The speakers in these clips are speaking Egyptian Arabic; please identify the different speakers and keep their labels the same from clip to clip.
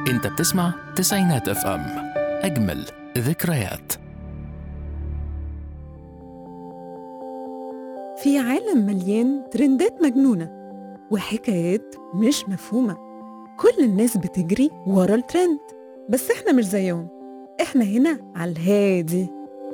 Speaker 1: انت بتسمع تسعينات اف ام اجمل ذكريات
Speaker 2: في عالم مليان ترندات مجنونة وحكايات مش مفهومة كل الناس بتجري ورا الترند بس احنا مش زيهم احنا هنا على الهادي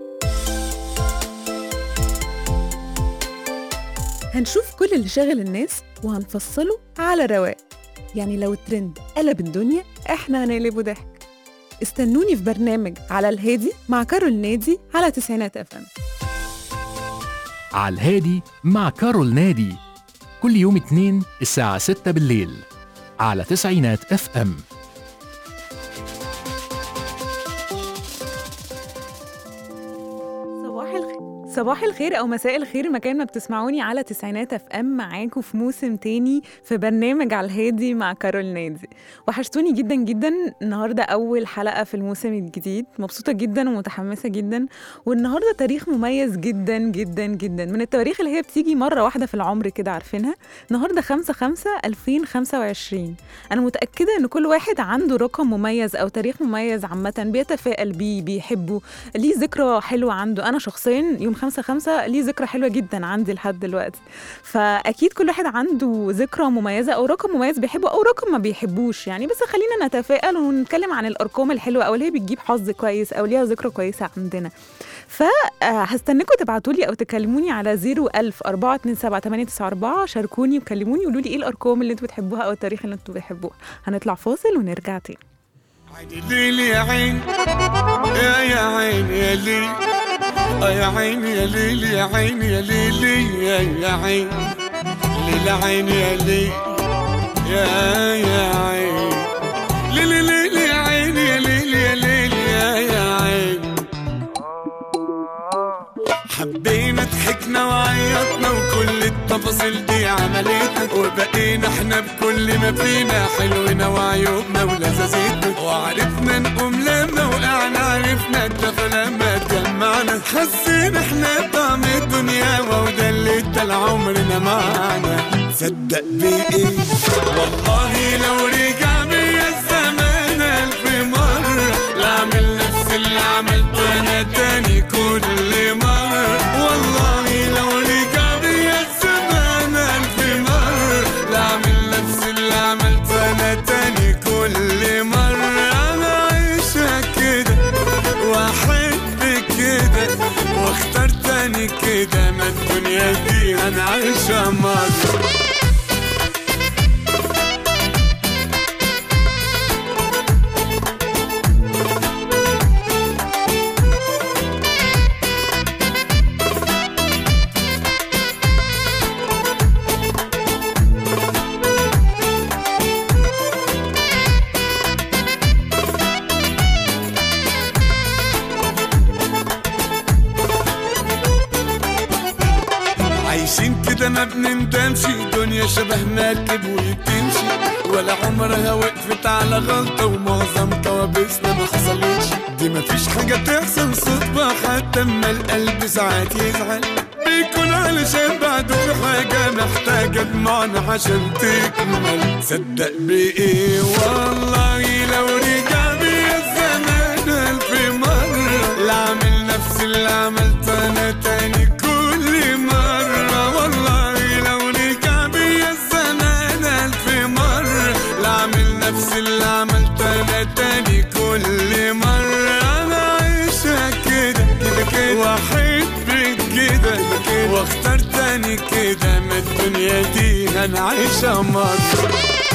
Speaker 2: هنشوف كل اللي شاغل الناس وهنفصله على رواق يعني لو الترند قلب الدنيا احنا هنقلبه ضحك استنوني في برنامج على الهادي مع كارول نادي على تسعينات اف ام
Speaker 1: على الهادي مع كارول نادي كل يوم اثنين الساعة 6 بالليل على تسعينات اف ام
Speaker 2: صباح الخير صباح الخير او مساء الخير مكان ما بتسمعوني على تسعينات اف ام معاكم في موسم تاني في برنامج على الهادي مع كارول نادي وحشتوني جدا جدا النهارده اول حلقه في الموسم الجديد مبسوطه جدا ومتحمسه جدا والنهارده تاريخ مميز جدا جدا جدا من التواريخ اللي هي بتيجي مره واحده في العمر كده عارفينها النهارده 5 5 2025 انا متاكده ان كل واحد عنده رقم مميز او تاريخ مميز عامه بيتفائل بيه بيحبه ليه ذكرى حلوه عنده انا شخصيا يوم 5 5 ليه ذكرى حلوه جدا عندي لحد دلوقتي فاكيد كل واحد عنده ذكرى مميزه او رقم مميز بيحبه او رقم ما بيحبوش يعني بس خلينا نتفائل ونتكلم عن الارقام الحلوه او اللي هي بتجيب حظ كويس او ليها ذكرى كويسه عندنا فهستناكم تبعتوا لي او تكلموني على 01000 427 894 شاركوني وكلموني وقولوا لي ايه الارقام اللي انتوا بتحبوها او التاريخ اللي انتوا بتحبوه هنطلع فاصل ونرجع تاني
Speaker 3: عيني ليل يا عين يا يا عين يا ليل آه يا عين يا ليل يا عين يا ليل يا يا عين ليل عين يا ليل يا يا عين ليل ليل يا عين يا ليل يا ليل يا يا عين حبينا ضحكنا وعيطنا وكل التفاصيل دي عملتنا وبقينا احنا بكل ما فينا حلونا وعيوبنا ولذاذتنا وعرفنا نقوم لما وقعنا عرفنا الدفى لما اتجمعنا حسينا احنا طعم الدنيا وده اللي ادى عمرنا معانا صدق بايه والله لو رجع بيا الزمان الف مرة لاعمل نفس اللي عملته انا تاني كل مرة والله لو رجع بيا الزمان الف مرة لاعمل نفس اللي عملته انا تاني كل مرة انا عايشة كده واحب كده واختار تاني كده ما الدنيا دي انا عايشة مرة عايشين كده ما بنندمش دنيا شبه مركب وتمشي ولا عمرها وقفت على غلطة ومعظم كوابيسنا ما حصلتش دي مفيش حاجة تحصل صدفة حتى اما القلب ساعات يزعل بيكون علشان بعده في حاجة محتاجة دموعنا عشان تكمل صدق بإيه والله لو رجع بيا الزمان ألف مرة لا أعمل نفس اللي عملته أنا تاني كل مرة والله لو رجع بيا الزمان ألف مرة لا أعمل نفس اللي عملته أنا تاني كل مرة أنا عايشة كده كده كده وأحب كده كده واختار تاني كده ما الدنيا دي أنا عايشة مرة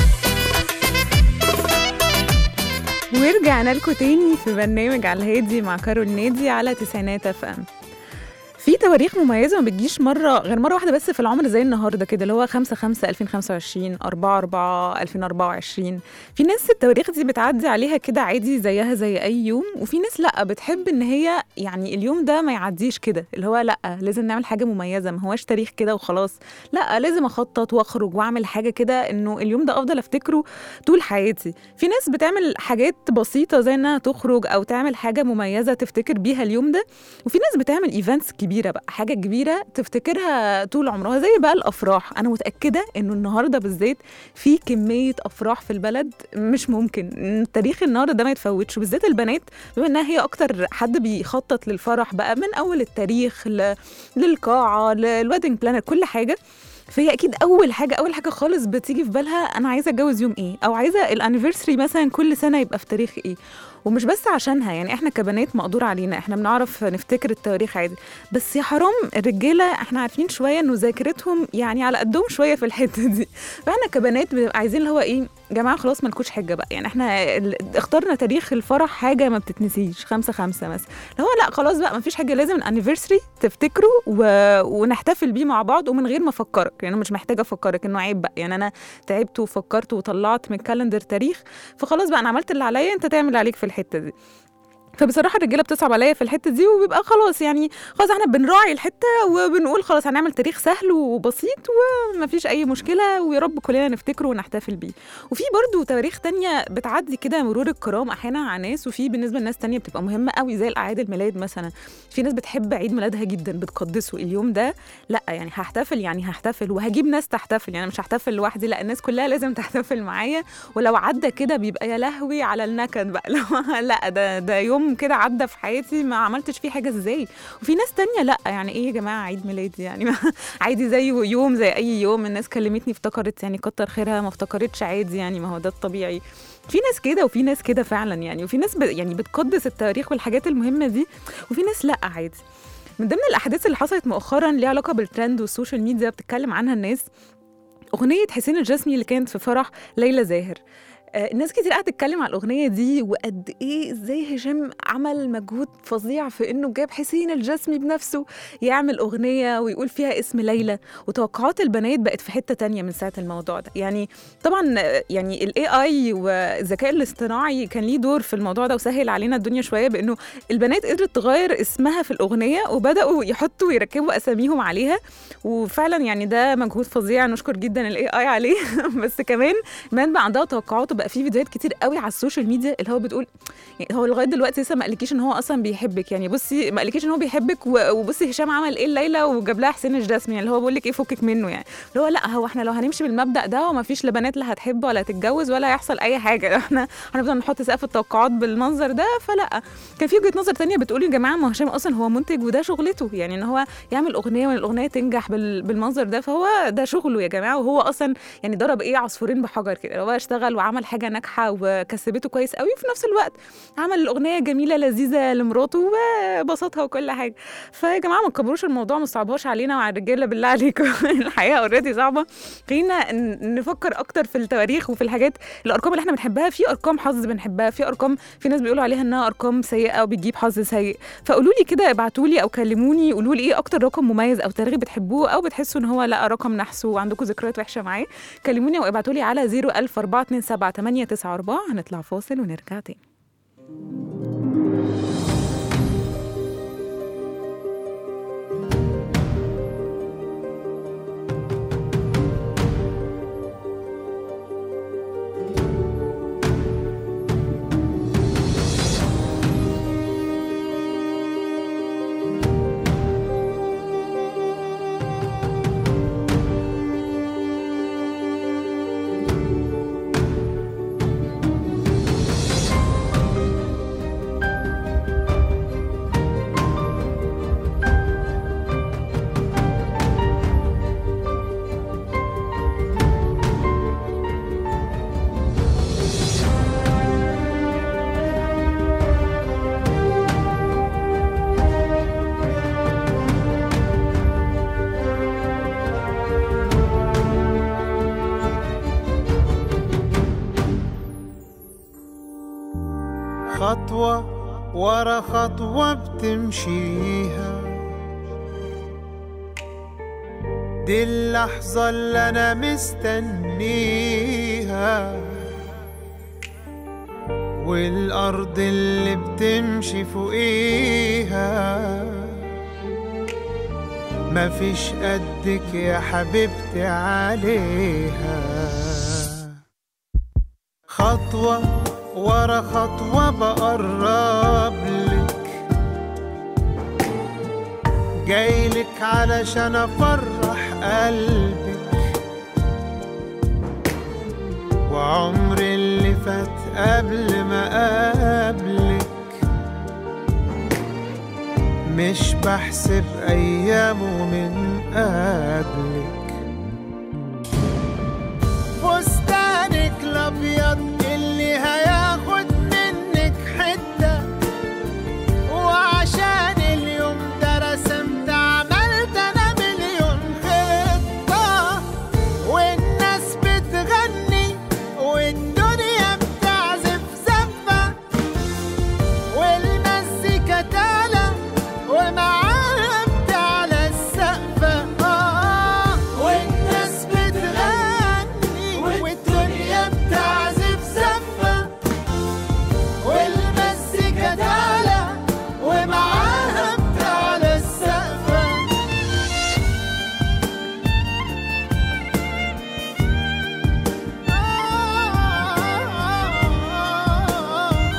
Speaker 2: ورجعنا لكم تاني في برنامج على الهادي مع كارول نادي على تسعينات اف ام في تواريخ مميزه ما بتجيش مره غير مره واحده بس في العمر زي النهارده كده اللي هو 5 5 2025 4 4 2024 في ناس التواريخ دي بتعدي عليها كده عادي زيها زي اي يوم وفي ناس لا بتحب ان هي يعني اليوم ده ما يعديش كده اللي هو لا لازم نعمل حاجه مميزه ما هواش تاريخ كده وخلاص لا لازم اخطط واخرج واعمل حاجه كده انه اليوم ده افضل افتكره طول حياتي في ناس بتعمل حاجات بسيطه زي انها تخرج او تعمل حاجه مميزه تفتكر بيها اليوم ده وفي ناس بتعمل ايفنتس كبيره كبيره بقى حاجه كبيره تفتكرها طول عمرها زي بقى الافراح انا متاكده انه النهارده بالذات في كميه افراح في البلد مش ممكن تاريخ النهارده ده ما يتفوتش بالذات البنات بما انها هي اكتر حد بيخطط للفرح بقى من اول التاريخ ل... للقاعه للويدنج بلانر كل حاجه فهي اكيد اول حاجه اول حاجه خالص بتيجي في بالها انا عايزه اتجوز يوم ايه او عايزه الانيفرساري مثلا كل سنه يبقى في تاريخ ايه ومش بس عشانها يعني احنا كبنات مقدور علينا احنا بنعرف نفتكر التواريخ عادي بس يا حرام الرجاله احنا عارفين شويه انه ذاكرتهم يعني على قدهم شويه في الحته دي فاحنا كبنات بنبقى عايزين اللي هو ايه يا جماعه خلاص مالكوش حجه بقى يعني احنا ال- اخترنا تاريخ الفرح حاجه ما بتتنسيش خمسة خمسة مثلا اللي هو لا خلاص بقى ما فيش حاجه لازم الانيفرساري تفتكره و... ونحتفل بيه مع بعض ومن غير ما افكرك يعني انا مش محتاجه افكرك انه عيب بقى يعني انا تعبت وفكرت وطلعت من الكالندر تاريخ فخلاص بقى انا عملت اللي عليا انت تعمل عليك في الحته دي فبصراحه الرجاله بتصعب عليا في الحته دي وبيبقى خلاص يعني خلاص احنا بنراعي الحته وبنقول خلاص هنعمل تاريخ سهل وبسيط ومفيش اي مشكله ويا رب كلنا نفتكره ونحتفل بيه وفي برضو تواريخ تانية بتعدي كده مرور الكرام احيانا على ناس وفي بالنسبه لناس تانية بتبقى مهمه قوي زي الاعياد الميلاد مثلا في ناس بتحب عيد ميلادها جدا بتقدسه اليوم ده لا يعني هحتفل يعني هحتفل وهجيب ناس تحتفل يعني مش هحتفل لوحدي لا الناس كلها لازم تحتفل معايا ولو عدى كده بيبقى يا لهوي على النكد بقى لو لا ده ده يوم كده عدى في حياتي ما عملتش فيه حاجه ازاي وفي ناس تانية لا يعني ايه يا جماعه عيد ميلادي يعني عادي زي يوم زي اي يوم الناس كلمتني افتكرت يعني كتر خيرها ما افتكرتش عادي يعني ما هو ده الطبيعي في ناس كده وفي ناس كده فعلا يعني وفي ناس ب... يعني بتقدس التاريخ والحاجات المهمه دي وفي ناس لا عادي من ضمن الاحداث اللي حصلت مؤخرا ليها علاقه بالترند والسوشيال ميديا بتتكلم عنها الناس اغنيه حسين الجسمي اللي كانت في فرح ليلى زاهر آه، الناس كتير قاعده تتكلم على الاغنيه دي وقد ايه ازاي هشام عمل مجهود فظيع في انه جاب حسين الجسمي بنفسه يعمل اغنيه ويقول فيها اسم ليلى وتوقعات البنات بقت في حته تانية من ساعه الموضوع ده يعني طبعا آه، يعني الاي اي والذكاء الاصطناعي كان ليه دور في الموضوع ده وسهل علينا الدنيا شويه بانه البنات قدرت تغير اسمها في الاغنيه وبداوا يحطوا ويركبوا اساميهم عليها وفعلا يعني ده مجهود فظيع نشكر جدا الاي اي عليه بس كمان كمان بقى عندها توقعات وبقى في فيديوهات كتير قوي على السوشيال ميديا اللي هو بتقول يعني هو لغايه دلوقتي لسه ما قالكيش ان هو اصلا بيحبك يعني بصي ما قالكيش ان هو بيحبك و- وبصي هشام عمل ايه الليله وجاب لها حسين الجسمي اللي هو بيقول لك ايه فكك منه يعني اللي هو لا هو احنا لو هنمشي بالمبدا ده وما فيش لا بنات لا هتحب ولا هتتجوز ولا هيحصل اي حاجه احنا هنفضل نحط سقف التوقعات بالمنظر ده فلا كان في وجهه نظر تانية بتقول يا جماعه ما هو هشام اصلا هو منتج وده شغلته يعني ان هو يعمل اغنيه وان الاغنيه تنجح بال- بالمنظر ده فهو ده شغله يا جماعه وهو اصلا يعني ضرب ايه عصفورين بحجر كده هو اشتغل وعمل حاجه ناجحه وكسبته كويس قوي وفي نفس الوقت عمل الاغنيه جميله لذيذه لمراته وبسطها وكل حاجه فيا جماعه ما تكبروش الموضوع ما تصعبوش علينا وعلى الرجاله بالله عليكم الحياه اوريدي صعبه خلينا ن- نفكر اكتر في التواريخ وفي الحاجات الارقام اللي احنا بنحبها في ارقام حظ بنحبها في ارقام في ناس بيقولوا عليها انها ارقام سيئه وبتجيب حظ سيء فقولوا لي كده ابعتوا لي او كلموني قولوا لي ايه اكتر رقم مميز او تاريخ بتحبوه او بتحسوا ان هو لا رقم نحس وعندكم ذكريات وحشه معاه كلموني او ابعتوا لي على 00427 هنطلع فاصل ونرجع تاني
Speaker 4: خطوة ورا خطوة بتمشيها دي اللحظة اللي أنا مستنيها والأرض اللي بتمشي فوقيها مفيش قدك يا حبيبتي عليها خطوة ورا خطوة بقرب لك جايلك علشان افرح قلبك وعمر اللي فات قبل ما اقابلك مش بحسب ايامه من قبلك فستانك الابيض اللي هياخد منك حته وعشان اليوم ده رسمت عملت انا مليون خطه والناس بتغني والدنيا بتعزف زفه والمزيكا تعلى ومعاها بتعلى السقفة آه والناس بتغني والدنيا بتعزف زفة والمزيكا تعلى ومعاها بتعلى السقفة آه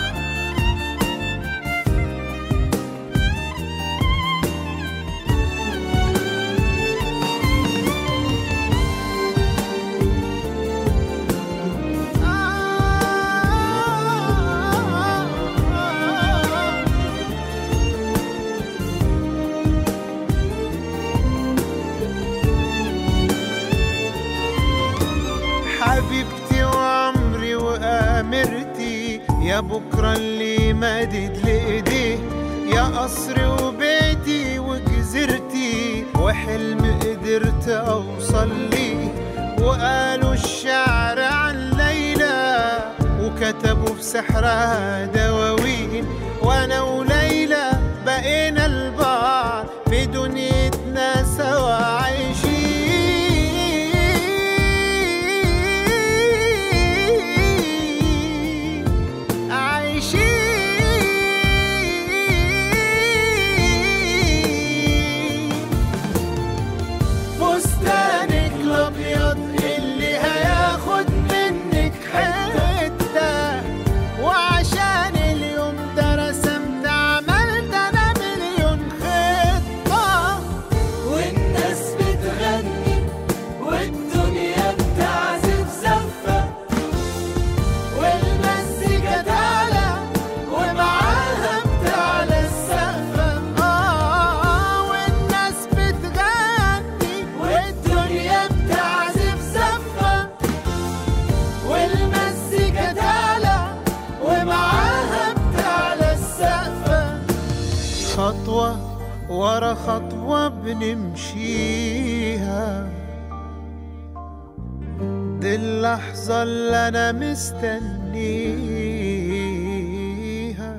Speaker 4: حبيبتي وعمري وامرتي يا بكره اللي مدد لايديه يا قصري وبيتي وجزيرتي وحلم قدرت اوصل ليه وقالوا الشعر عن ليلى وكتبوا في سحرها دواوين وانا وليلى بقينا البعض في دنيتنا سوا عايشين عايشين فستانك الابيض اللي هياخد منك حته وعشان اليوم ده رسمت عملت انا مليون خطه والناس بتغني والدنيا بتعزف زفه والمزيكا تعلى ومعاها بتعلى السقفة آه والناس بتغني والدنيا بتعزف زفة والمزيكا تعلى ومعاها بتعلى السقفة خطوة ورا خطوة بنمشيها دي اللحظة اللي أنا مستنيها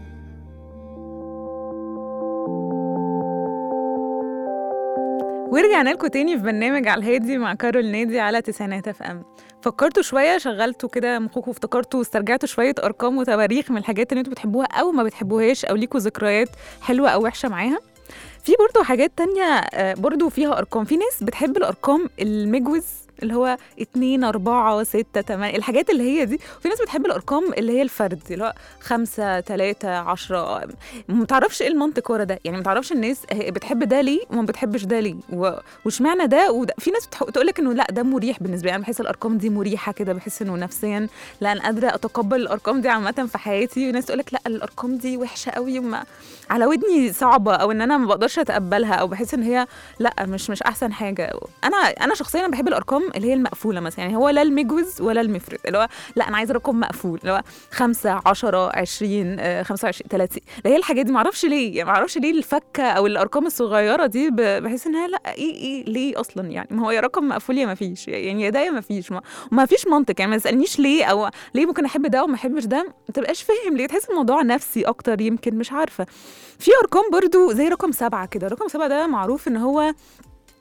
Speaker 2: ورجعنا لكم تاني في برنامج على الهادي مع كارول نادي على تسعينات اف ام فكرتوا شويه شغلتوا كده مخكم وافتكرتوا واسترجعتوا شويه ارقام وتواريخ من الحاجات اللي انتوا بتحبوها او ما بتحبوهاش او ليكوا ذكريات حلوه او وحشه معاها في برضو حاجات تانية آه، برضو فيها أرقام في ناس بتحب الأرقام المجوز اللي هو اتنين أربعة ستة تمانية الحاجات اللي هي دي وفي ناس بتحب الأرقام اللي هي الفرد اللي هو خمسة تلاتة عشرة ما تعرفش ايه المنطق ورا ده يعني ما تعرفش الناس هي بتحب ده ليه وما بتحبش ده ليه و- واشمعنى ده وده في ناس تقول لك انه لا ده مريح بالنسبه لي انا بحس الارقام دي مريحه كده بحس انه نفسيا لا انا قادره اتقبل الارقام دي عامه في حياتي وناس تقول لك لا الارقام دي وحشه قوي وما على ودني صعبه او ان انا ما بقدرش اتقبلها او بحس ان هي لا مش مش احسن حاجه انا انا شخصيا بحب الارقام اللي هي المقفوله مثلا يعني هو لا المجوز ولا المفرد اللي هو لا انا عايزه رقم مقفول اللي هو 5 10 20 آه، 25 30 اللي هي الحاجات دي ما اعرفش ليه يعني ما اعرفش ليه الفكه او الارقام الصغيره دي ب- بحس انها لا ايه ايه ليه اصلا يعني ما هو يا رقم مقفول يا ما فيش يعني يا ده يا ما فيش ما, ما فيش منطق يعني ما تسالنيش ليه او ليه ممكن احب ده وما احبش ده ما تبقاش فاهم ليه تحس الموضوع نفسي اكتر يمكن مش عارفه في ارقام برضو زي رقم سبعة كده رقم سبعة ده معروف ان هو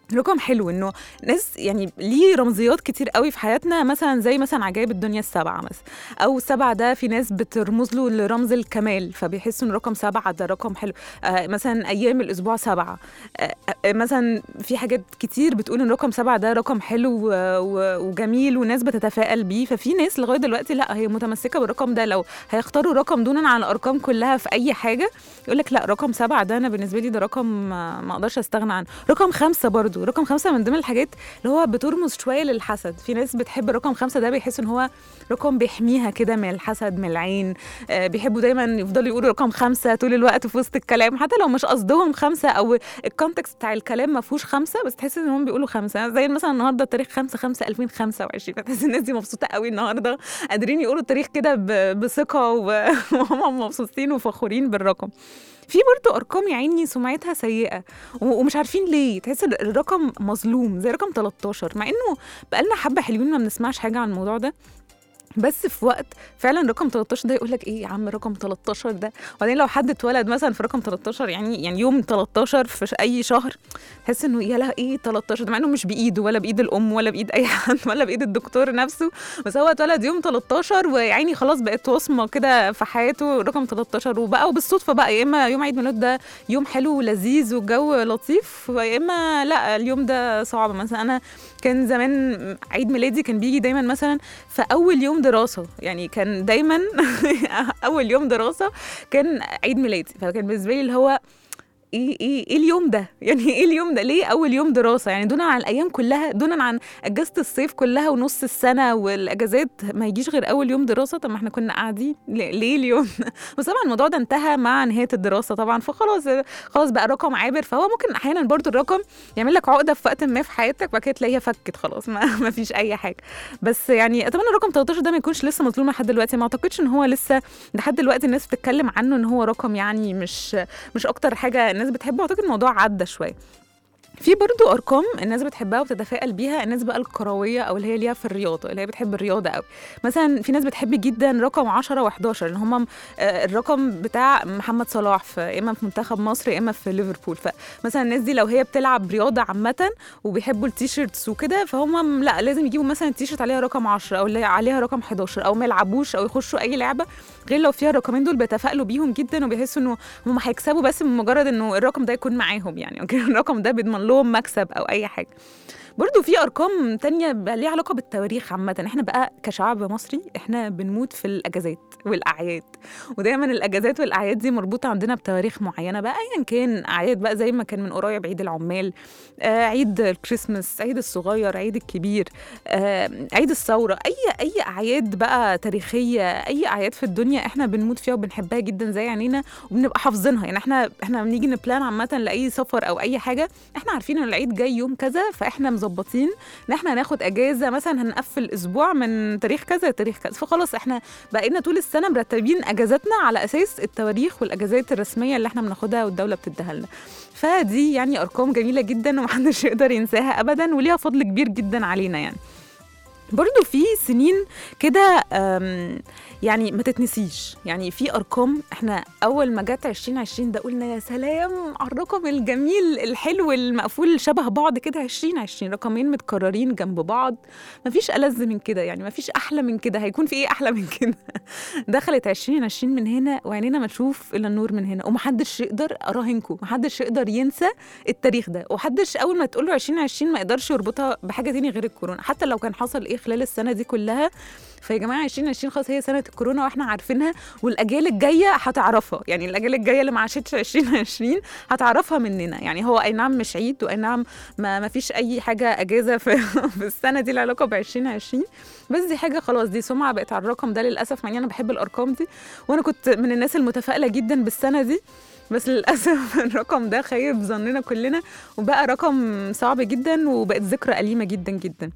Speaker 2: رقم حلو انه ناس يعني ليه رمزيات كتير قوي في حياتنا مثلا زي مثلا عجائب الدنيا السبعه مثلا او السبعه ده في ناس بترمز له لرمز الكمال فبيحسوا ان رقم سبعه ده رقم حلو آه مثلا ايام الاسبوع سبعه آه آه مثلا في حاجات كتير بتقول ان رقم سبعه ده رقم حلو و- و- وجميل وناس بتتفائل بيه ففي ناس لغايه دلوقتي لا هي متمسكه بالرقم ده لو هيختاروا رقم دونا عن الارقام كلها في اي حاجه يقول لك لا رقم سبعه ده انا بالنسبه لي ده رقم ما ما اقدرش استغنى عنه رقم خمسه برضو رقم خمسه من ضمن الحاجات اللي هو بترمز شويه للحسد في ناس بتحب رقم خمسه ده بيحس ان هو رقم بيحميها كده من الحسد من العين آه بيحبوا دايما يفضلوا يقولوا رقم خمسه طول الوقت في وسط الكلام حتى لو مش قصدهم خمسه او الكونتكست بتاع الكلام ما فيهوش خمسه بس تحس ان هم بيقولوا خمسه زي مثلا النهارده تاريخ 5 5 2025 فتحس الناس دي مبسوطه قوي النهارده قادرين يقولوا التاريخ كده ب- بثقه و- وهم مبسوطين وفخورين بالرقم في برضه ارقام يا عيني سمعتها سيئه و- ومش عارفين ليه تحس ال- الرقم مظلوم زي رقم 13 مع انه بقالنا حبه حلوين ما بنسمعش حاجه عن الموضوع ده بس في وقت فعلا رقم 13 ده يقول لك ايه يا عم رقم 13 ده وبعدين لو حد اتولد مثلا في رقم 13 يعني يعني يوم 13 في ش- اي شهر تحس انه يا لا ايه 13 ده مع انه مش بايده ولا بايد الام ولا بايد اي حد ولا بايد الدكتور نفسه بس هو اتولد يوم 13 ويعني خلاص بقت وصمه كده في حياته رقم 13 وبقى وبالصدفه بقى يا اما يوم عيد ميلاد ده يوم حلو ولذيذ والجو لطيف يا اما لا اليوم ده صعب مثلا انا كان زمان عيد ميلادي كان بيجي دايما مثلا في اول يوم دراسه يعني كان دايما اول يوم دراسه كان عيد ميلادي فكان بالنسبه لي اللي هو ايه ايه ايه اليوم ده يعني ايه اليوم ده ليه اول يوم دراسه يعني دونا عن الايام كلها دونا عن اجازه الصيف كلها ونص السنه والاجازات ما يجيش غير اول يوم دراسه طب ما احنا كنا قاعدين ليه ليه اليوم ده بس طبعا الموضوع ده انتهى مع نهايه الدراسه طبعا فخلاص خلاص بقى رقم عابر فهو ممكن احيانا برضو الرقم يعمل لك عقده في وقت ما في حياتك وبعد كده تلاقيها فكت خلاص ما, ما فيش اي حاجه بس يعني اتمنى رقم 13 ده ما يكونش لسه مظلوم لحد دلوقتي ما اعتقدش ان هو لسه لحد دلوقتي الناس بتتكلم عنه ان هو رقم يعني مش مش اكتر حاجه الناس بتحبه اعتقد الموضوع عدى شويه في برضو ارقام الناس بتحبها وبتتفائل بيها الناس بقى الكرويه او اللي هي ليها في الرياضه اللي هي بتحب الرياضه قوي مثلا في ناس بتحب جدا رقم 10 و11 اللي هم الرقم بتاع محمد صلاح في يا اما في منتخب مصر يا اما في ليفربول فمثلا الناس دي لو هي بتلعب رياضه عامه وبيحبوا التيشيرتس وكده فهم لا لازم يجيبوا مثلا التيشيرت عليها رقم 10 او اللي عليها رقم 11 او ما يلعبوش او يخشوا اي لعبه غير لو فيها الرقمين دول بيتفائلوا بيهم جدا وبيحسوا انه هم هيكسبوا بس من مجرد انه الرقم ده يكون معاهم يعني أوكي؟ الرقم ده بيضمن لهم مكسب او اي حاجه برضو في ارقام تانية بقى ليها علاقه بالتواريخ عامه احنا بقى كشعب مصري احنا بنموت في الاجازات والاعياد ودايما الاجازات والاعياد دي مربوطه عندنا بتواريخ معينه بقى ايا كان اعياد بقى زي ما كان من قريب عيد العمال آه عيد الكريسماس عيد الصغير عيد الكبير آه عيد الثوره اي اي اعياد بقى تاريخيه اي اعياد في الدنيا احنا بنموت فيها وبنحبها جدا زي عينينا وبنبقى حافظينها يعني احنا احنا بنيجي نبلان عامه لاي سفر او اي حاجه احنا عارفين ان العيد جاي يوم كذا فاحنا مظبطين ان احنا هناخد اجازه مثلا هنقفل اسبوع من تاريخ كذا لتاريخ كذا فخلاص احنا بقينا طول السنه مرتبين اجازاتنا على اساس التواريخ والاجازات الرسميه اللي احنا بناخدها والدوله بتديها لنا فدي يعني ارقام جميله جدا ومحدش يقدر ينساها ابدا وليها فضل كبير جدا علينا يعني برضو في سنين كده يعني ما تتنسيش يعني في ارقام احنا اول ما جت 2020 ده قلنا يا سلام على الرقم الجميل الحلو المقفول شبه بعض كده 2020 رقمين متكررين جنب بعض ما فيش ألذ من كده يعني ما فيش احلى من كده هيكون في ايه احلى من كده دخلت 2020 من هنا وعينينا ما تشوف الا النور من هنا ومحدش يقدر اراهنكم محدش يقدر ينسى التاريخ ده ومحدش اول ما تقول له 2020 ما يقدرش يربطها بحاجه تاني غير الكورونا حتى لو كان حصل ايه خلال السنه دي كلها فيا جماعه 2020 خلاص هي سنه الكورونا واحنا عارفينها والاجيال الجايه هتعرفها يعني الاجيال الجايه اللي ما عاشتش 2020 هتعرفها مننا يعني هو اي نعم مش عيد واي نعم ما, ما فيش اي حاجه اجازه في, في السنه دي العلاقه ب 2020 بس دي حاجه خلاص دي سمعه بقت على الرقم ده للاسف مع اني انا بحب الارقام دي وانا كنت من الناس المتفائله جدا بالسنه دي بس للاسف الرقم ده خيب ظننا كلنا وبقى رقم صعب جدا وبقت ذكرى أليمة جدا جدا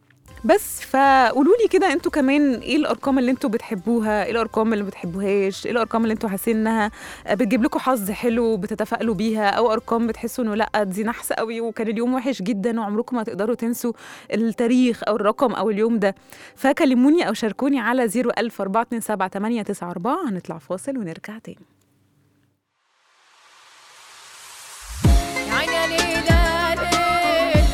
Speaker 2: بس فقولوا لي كده انتوا كمان ايه الارقام اللي انتوا بتحبوها ايه الارقام اللي ما بتحبوهاش ايه الارقام اللي انتوا حاسين انها بتجيب لكم حظ حلو بتتفائلوا بيها او ارقام بتحسوا انه لا دي نحسه قوي وكان اليوم وحش جدا وعمركم ما تقدروا تنسوا التاريخ او الرقم او اليوم ده فكلموني او شاركوني على 01000 427 894 هنطلع فاصل ونرجع تاني
Speaker 5: عيني ليلى ليل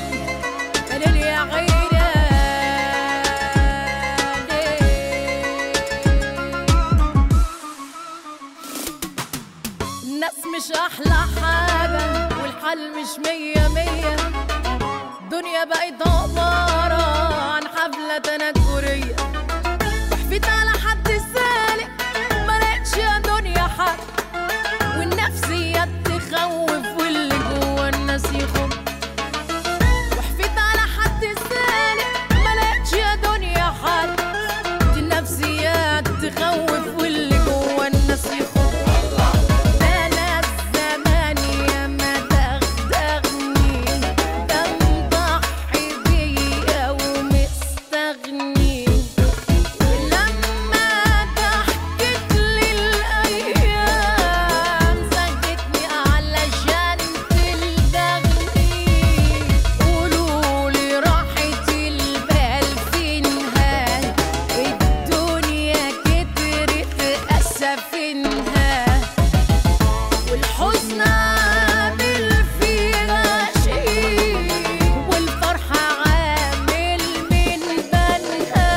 Speaker 5: الحال مش مية مية الدنيا بقت عبارة عن حفلة تنكرية وحفيت على حد سالك ملقتش يا دنيا حد والنفسيات تخوف واللي جوا الناس يخم وحفيت على حد سالك ملقتش يا دنيا حد دي النفسيات تخوف واللي جوا الناس يخم ده انا الزمان يا ما دغدغني ده مضحي بيا ومستغني ولما ضحكت لي الايام زجتني علشان تلدغني قولولي راحة البال فينها الدنيا كترت اسفينها والحزن عامل فيها شيء والفرحة عامل من بنها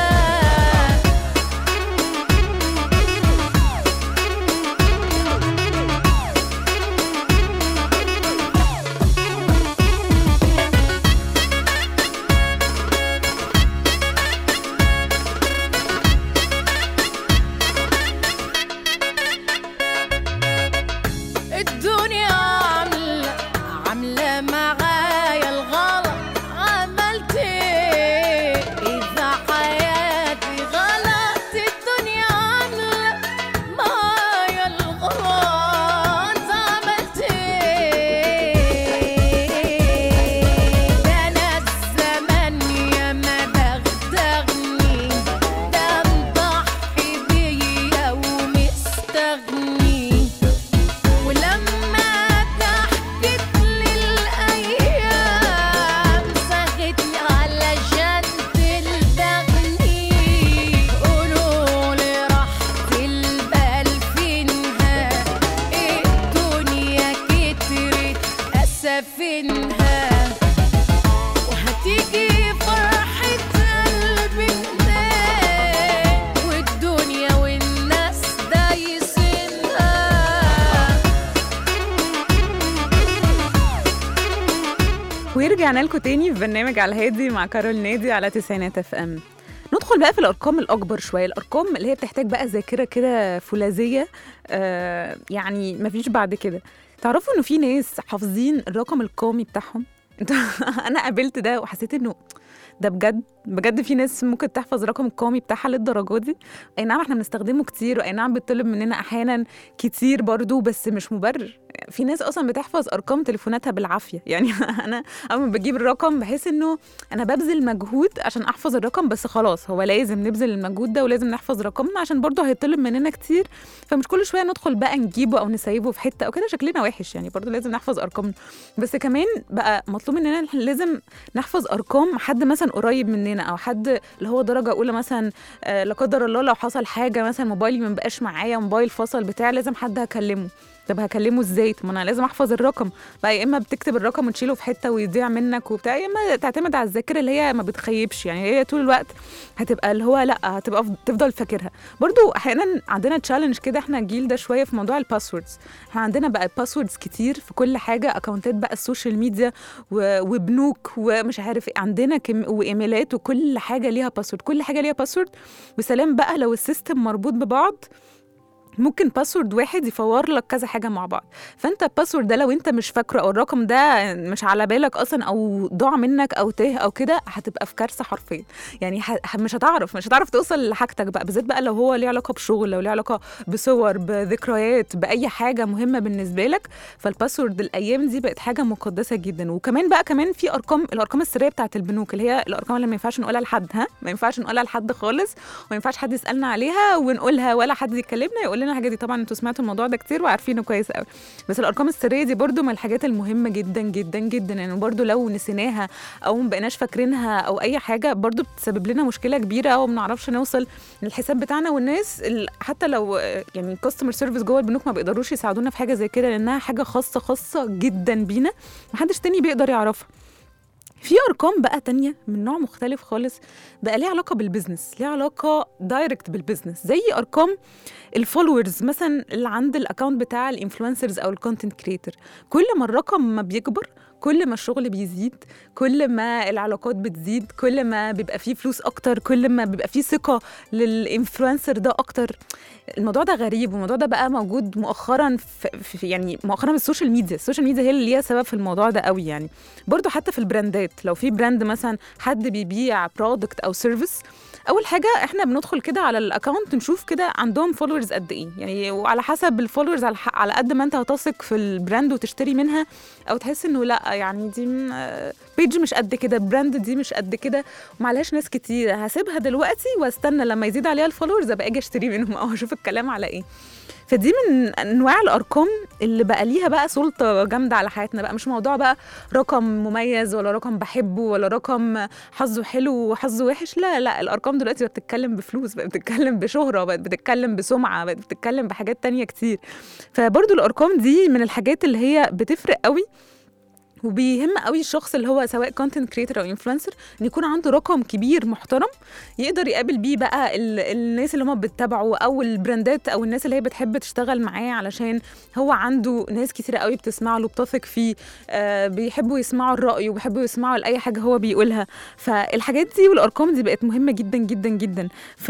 Speaker 5: الدنيا عاملة عاملة معايا الغلط عملت ايه إذا حياتي غلط الدنيا عاملة معايا الغلط عملت ايه ده أنا الزمن يا ما دغدغني ده مضحي بيا ومستغني ولما ضحكت لي الأيام ساغتني علشان تلدغني قولولي راحة البال فينها الدنيا كترت أسفينها وهتيجي فرحة قلبي هناك والدنيا والناس دايسينها
Speaker 2: ورجعنا لكم تاني في برنامج على الهادي مع كارول نادي على تسعينات اف ام ندخل بقى في الارقام الاكبر شويه الارقام اللي هي بتحتاج بقى ذاكره كده فولاذيه آه يعني مفيش بعد كده تعرفوا انه في ناس حافظين الرقم القومي بتاعهم انا قابلت ده وحسيت انه ده بجد بجد في ناس ممكن تحفظ الرقم القومي بتاعها للدرجه دي اي نعم احنا بنستخدمه كتير واي نعم بيطلب مننا احيانا كتير برضو بس مش مبرر في ناس اصلا بتحفظ ارقام تليفوناتها بالعافيه يعني انا اول ما بجيب الرقم بحس انه انا ببذل مجهود عشان احفظ الرقم بس خلاص هو لازم نبذل المجهود ده ولازم نحفظ رقمنا عشان برضه هيطلب مننا كتير فمش كل شويه ندخل بقى نجيبه او نسيبه في حته او كده شكلنا وحش يعني برضه لازم نحفظ ارقامنا بس كمان بقى مطلوب مننا إن إحنا لازم نحفظ ارقام حد مثلا قريب مننا او حد اللي هو درجه اولى مثلا آه لا قدر الله لو حصل حاجه مثلا موبايلي ما بقاش معايا موبايل فصل بتاع لازم حد هكلمه طب هكلمه ازاي طب ما انا لازم احفظ الرقم بقى يا اما بتكتب الرقم وتشيله في حته ويضيع منك وبتاع يا اما تعتمد على الذاكره اللي هي ما بتخيبش يعني هي طول الوقت هتبقى اللي هو لا هتبقى ف- تفضل فاكرها برضو احيانا عندنا تشالنج كده احنا الجيل ده شويه في موضوع الباسوردز احنا عندنا بقى باسوردز كتير في كل حاجه اكونتات بقى السوشيال ميديا و- وبنوك ومش عارف ايه عندنا كم وايميلات وكل حاجه ليها باسورد كل حاجه ليها باسورد وسلام بقى لو السيستم مربوط ببعض ممكن باسورد واحد يفور لك كذا حاجه مع بعض فانت الباسورد ده لو انت مش فاكره او الرقم ده مش على بالك اصلا او ضاع منك او تاه او كده هتبقى في كارثه حرفيا يعني ح... ح- مش هتعرف مش هتعرف توصل لحاجتك بقى بالذات بقى لو هو ليه علاقه بشغل لو ليه علاقه بصور بذكريات باي حاجه مهمه بالنسبه لك فالباسورد الايام دي بقت حاجه مقدسه جدا وكمان بقى كمان في ارقام الارقام السريه بتاعت البنوك اللي هي الارقام اللي ما ينفعش نقولها لحد ها ما ينفعش نقولها لحد خالص وما ينفعش حد يسالنا عليها ونقولها ولا حد يكلمنا يقول لنا الحاجه دي طبعا انتوا سمعتوا الموضوع ده كتير وعارفينه كويس قوي بس الارقام السريه دي برضو من الحاجات المهمه جدا جدا جدا يعني برضو لو نسيناها او ما بقيناش فاكرينها او اي حاجه برضو بتسبب لنا مشكله كبيره او ما بنعرفش نوصل للحساب بتاعنا والناس ال- حتى لو آه، يعني كاستمر سيرفيس جوه البنوك ما بيقدروش يساعدونا في حاجه زي كده لانها حاجه خاصه خاصه جدا بينا محدش تاني بيقدر يعرفها في ارقام بقى تانية من نوع مختلف خالص بقى ليها علاقه بالبزنس ليها علاقه دايركت بالبزنس زي ارقام الفولورز مثلا اللي عند الاكونت بتاع الانفلونسرز او الكونتنت كريتور كل ما الرقم ما بيكبر كل ما الشغل بيزيد كل ما العلاقات بتزيد كل ما بيبقى فيه فلوس اكتر كل ما بيبقى فيه ثقه للانفلونسر ده اكتر الموضوع ده غريب والموضوع ده بقى موجود مؤخرا في في- يعني مؤخرا في السوشيال ميديا السوشيال ميديا هي اللي ليها سبب في الموضوع ده قوي يعني برضو حتى في البراندات لو في براند مثلا حد بيبيع برودكت او سيرفيس اول حاجه احنا بندخل كده على الاكونت نشوف كده عندهم فولورز قد ايه يعني وعلى حسب الفولورز على, ح- على قد ما انت هتثق في البراند وتشتري منها او تحس انه لا يعني دي بيج مش قد كده براند دي مش قد كده ومعلهاش ناس كتير هسيبها دلوقتي واستنى لما يزيد عليها الفولورز ابقى اجي اشتري منهم او اشوف الكلام على ايه فدي من انواع الارقام اللي بقى ليها بقى سلطه جامده على حياتنا بقى مش موضوع بقى رقم مميز ولا رقم بحبه ولا رقم حظه حلو وحظه وحش لا لا الارقام دلوقتي بقت بتتكلم بفلوس بقت بتتكلم بشهره بقت بتتكلم بسمعه بقت بتتكلم بحاجات تانية كتير فبرضو الارقام دي من الحاجات اللي هي بتفرق قوي وبيهم قوي الشخص اللي هو سواء كونتنت كريتور او انفلونسر ان يكون عنده رقم كبير محترم يقدر يقابل بيه بقى ال- الناس اللي هم بتتابعه او البراندات او الناس اللي هي بتحب تشتغل معاه علشان هو عنده ناس كتير قوي بتسمع له بتثق فيه آه بيحبوا يسمعوا الرأي وبيحبوا يسمعوا لأي حاجة هو بيقولها فالحاجات دي والأرقام دي بقت مهمة جدا جدا جدا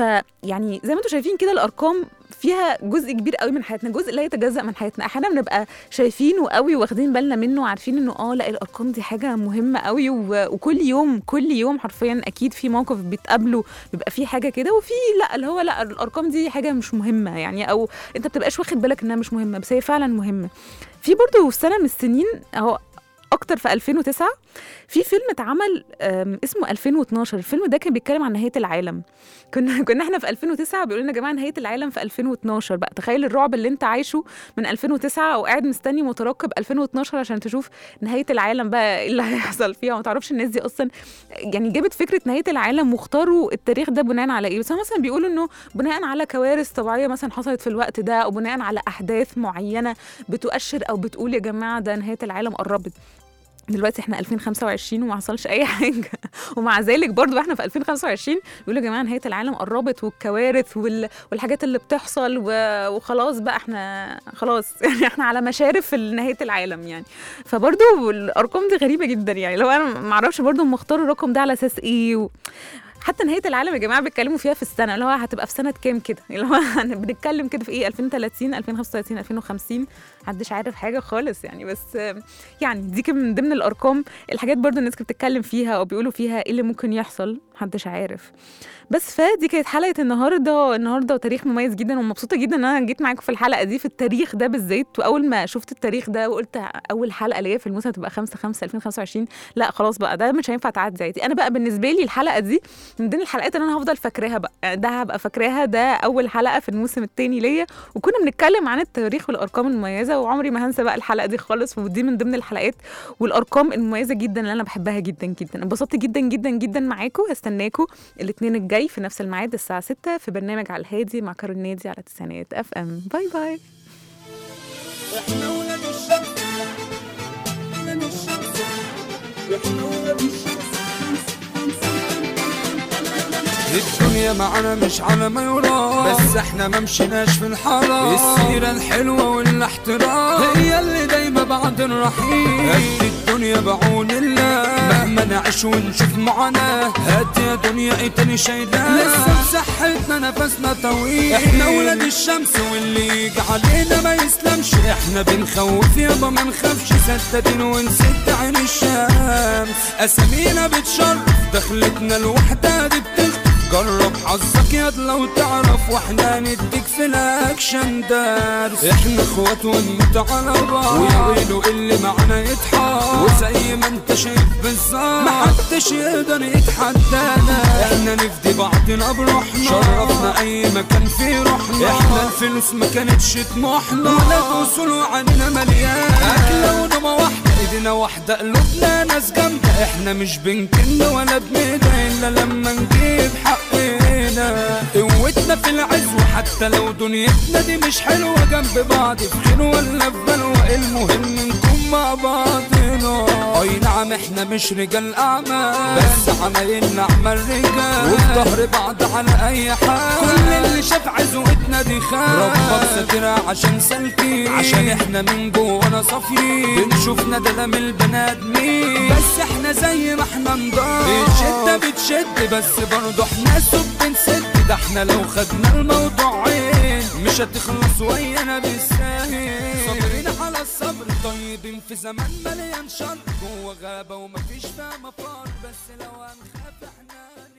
Speaker 2: فيعني زي ما انتم شايفين كده الأرقام فيها جزء كبير قوي من حياتنا جزء لا يتجزأ من حياتنا احيانا بنبقى شايفينه قوي واخدين بالنا منه وعارفين انه اه لا الارقام دي حاجه مهمه قوي و- وكل يوم كل يوم حرفيا اكيد في موقف بيتقابله بيبقى فيه حاجه كده وفي لا اللي هو لا الارقام دي حاجه مش مهمه يعني او انت بتبقاش واخد بالك انها مش مهمه بس هي فعلا مهمه في برضه في سنه من السنين اهو اكتر في 2009 في فيلم اتعمل آم، اسمه 2012 الفيلم ده كان بيتكلم عن نهايه العالم كنا كنا احنا في 2009 بيقولوا لنا يا جماعه نهايه العالم في 2012 بقى تخيل الرعب اللي انت عايشه من 2009 وقاعد مستني مترقب 2012 عشان تشوف نهايه العالم بقى ايه اللي هيحصل فيها وما تعرفش الناس دي اصلا يعني جابت فكره نهايه العالم واختاروا التاريخ ده بناء على ايه بس هم مثلا بيقولوا انه بناء على كوارث طبيعيه مثلا حصلت في الوقت ده او بناء على احداث معينه بتؤشر او بتقول يا جماعه ده نهايه العالم قربت دلوقتي احنا 2025 وما حصلش اي حاجه ومع ذلك برضو احنا في 2025 بيقولوا يا جماعه نهايه العالم قربت والكوارث وال... والحاجات اللي بتحصل و... وخلاص بقى احنا خلاص يعني احنا على مشارف نهايه العالم يعني فبرضو الارقام دي غريبه جدا يعني لو انا ما اعرفش برضو هم اختاروا الرقم ده على اساس ايه و... حتى نهايه العالم يا جماعه بيتكلموا فيها في السنه اللي هو هتبقى في سنه كام كده اللي هو بنتكلم كده في ايه 2030 2035 2050 محدش عارف حاجه خالص يعني بس آم، يعني دي كان من ضمن الارقام الحاجات برضو الناس كانت بتتكلم فيها او بيقولوا فيها ايه اللي ممكن يحصل محدش عارف بس فدي كانت حلقه النهارده النهارده وتاريخ مميز جدا ومبسوطه جدا ان انا جيت معاكم في الحلقه دي في التاريخ ده بالذات واول ما شفت التاريخ ده وقلت اول حلقه ليا في الموسم هتبقى 5 5 2025 لا خلاص بقى ده مش هينفع تعدي عادي انا بقى بالنسبه لي الحلقه دي من ضمن الحلقات اللي انا هفضل فاكراها بقى يعني ده هبقى فاكراها ده اول حلقه في الموسم الثاني ليا وكنا بنتكلم عن التاريخ والارقام المميزه وعمري ما هنسى بقى الحلقه دي خالص ودي من ضمن الحلقات والارقام المميزه جدا اللي انا بحبها جدا جدا انبسطت جدا جدا جدا معاكم هستناكم الاثنين الجاي في نفس الميعاد الساعه 6 في برنامج على الهادي مع كارول نادي على تسعينات اف ام باي باي
Speaker 3: احنا ولاد الشمس ولاد الشمس احنا ولاد الشمس الدنيا معانا مش على ما يرام بس احنا ما مشيناش في الحرام السيرة الحلوة والاحترام هي اللي دايما بعد الرحيل قد الدنيا بعون الله مهما نعيش ونشوف معاناة هات يا دنيا ايه تاني شايلاه لسه بصحتنا نفسنا طويل احنا ولاد الشمس واللي يجي علينا ما يسلمش احنا بنخوف يابا ما نخافش سدادين ونسد عين الشمس اسامينا بتشرف دخلتنا الوحدة دي بتخطف جرب حظك ياض لو تعرف واحنا نديك في الاكشن درس احنا اخوات ونموت على بعض ويويلو اللي معانا يتحار وزي ما انت شايف بالظبط محدش يقدر يتحدانا احنا نفدي بعضنا بروحنا شرفنا اي مكان فيه روحنا احنا الفلوس ما كانتش طموحنا ولا اصول وعننا مليان اكله ونومه واحده ايدينا واحده قلوبنا ناس جامده احنا مش بنكن ولا بنهدى الا لما نجيب حقنا قوتنا في العز وحتى لو دنيتنا دي مش حلوه جنب بعض في خير ولا في بلوى المهم نكون مع بعضنا اي نعم احنا مش رجال اعمال بس عمايلنا اعمال رجال وفي ظهر بعض على اي حال كل اللي شاف عزوتنا دي خان ربك ساترها عشان سالكين عشان احنا من جوانا صافيين بنشوف ندلة من البنات مين بس احنا زي ما احنا نضاف الشدة بتشد بس برضه احنا سب بنسد ده احنا لو خدنا الموضوعين مش هتخلص ويانا بالساهل صابرين على الصبر طيبين في زمان مليان شر جوه غابة ومفيش فيها مفر بس لو هنخاف احنا